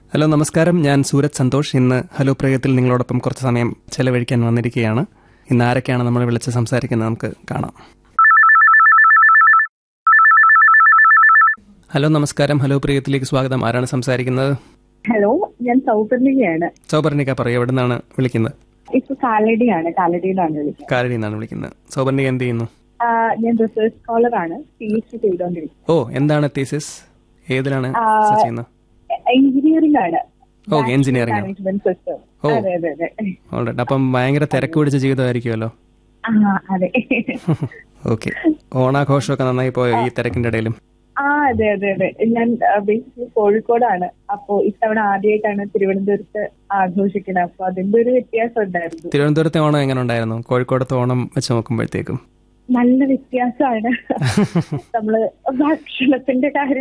Hello നമസ്കാരം ഞാൻ സൂരജ് സന്തോഷ് ഇന്ന് ഹലോ പ്രയോഗത്തിൽ നിങ്ങളോടൊപ്പം കുറച്ച് സമയം ചെലവഴിക്കാൻ വന്നിരിക്കുകയാണ് ഇന്ന് ആരൊക്കെയാണ് നമ്മൾ വിളിച്ച് സംസാരിക്കുന്നത് നമുക്ക് കാണാം ഹലോ നമസ്കാരം ഹലോ പ്രിയത്തിലേക്ക് സ്വാഗതം ആരാണ് സംസാരിക്കുന്നത് ഹലോ ഞാൻ സൗപർണികയാണ് സൗപർണിക പറയൂ എവിടെ നിന്നാണ് വിളിക്കുന്നത് ഇപ്പൊ കാലടിയാണ് കാലടിയിലാണ് വിളിക്കുന്നത് കാലടി നിന്നാണ് വിളിക്കുന്നത് സൗപർണിക എന്ത് ചെയ്യുന്നു ആ, ഞാൻ റിസർച്ച് സ്കോളർ ആണ് പി എച്ച് ഡി ചെയ്തോണ്ടിരിക്കുന്നത് ഓ എന്താണ് തീസിസ് ഏതിലാണ് ആ, research ചെയ്യുന്നത് എഞ്ചിനീയറിംഗ് ആണ് ഓ എഞ്ചിനീയറിംഗ് മാനേജ്മെന്റ് സിസ്റ്റം ഓ. അതെ അതെ അതെ ഓൾറൈറ്റ് അപ്പം ഭയങ്കര തിരക്ക് പിടിച്ച ജീവിതമായിരിക്കുമല്ലോ ആ അതെ ഓക്കെ ഓണാഘോഷമൊക്കെ നന്നായി പോയോ ഈ തിരക്കിന്റെ ഇടയിലും ആ അതെ അതെ അതെ ഞാൻ ബേസിക്കലി കോഴിക്കോടാണ് അപ്പോ ഇത്തവണ ആദ്യമായിട്ടാണ് തിരുവനന്തപുരത്ത് ആഘോഷിക്കുന്നത് അപ്പൊ അതിന്റെ ഒരു വ്യത്യാസം ഉണ്ടായിരുന്നു തിരുവനന്തപുരത്തെ ഓണം എങ്ങനെ ഉണ്ടായിരുന്നു കോഴിക്കോടത്തെ ഓണം വെച്ച് നോക്കുമ്പോഴത്തേക്കും നല്ല വ്യത്യാസമാണ് നമ്മള് ഭക്ഷണത്തിന്റെ കാര്യം